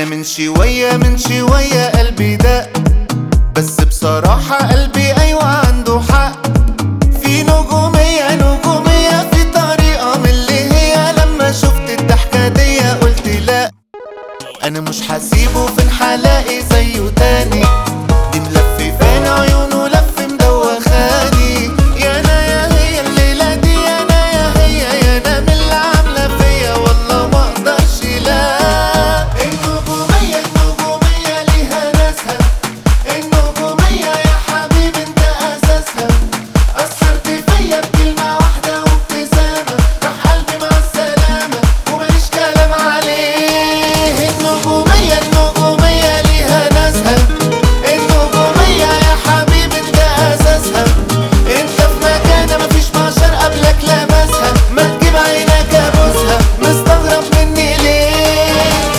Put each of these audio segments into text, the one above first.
انا من شوية من شوية قلبي دق بس بصراحة قلبي ايوه عنده حق في نجومية نجومية في طريقة من اللي هي لما شفت الضحكة دي قلت لا انا مش هسيبه فين هلاقي زيه تاني دي ملففاني عيونه لف مدوخاني يا انا يا هي الليلة دي يا انا يا هي يا انا من اللي عاملة فيا والله ما اقدرش لا النجومية النجومية ليها ناسها النجومية يا حبيبي انت اساسها اثرت فيا بكلمة واحدة وابتسامة راح قلبي مع السلامة وماليش كلام عليه النجومية النجومية ليها ناسها النجومية يا حبيبي انت اساسها انت في مكانة مفيش بشر قبلك لمسها ما تجيب عينك ابوسها مستغرب مني ليه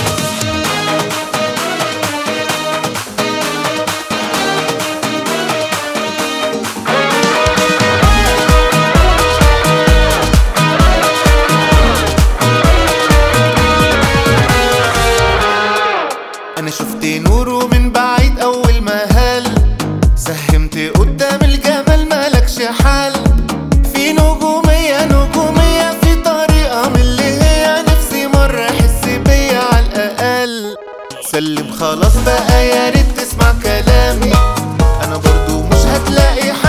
انا شفت نوره من بعيد اول ما هل سهمت قدام الجمال مالكش حل في نجومية نجومية في طريقة من اللي هي نفسي مرة احس بيا على الاقل سلم خلاص بقى يا ريت تسمع كلامي انا برضو مش هتلاقي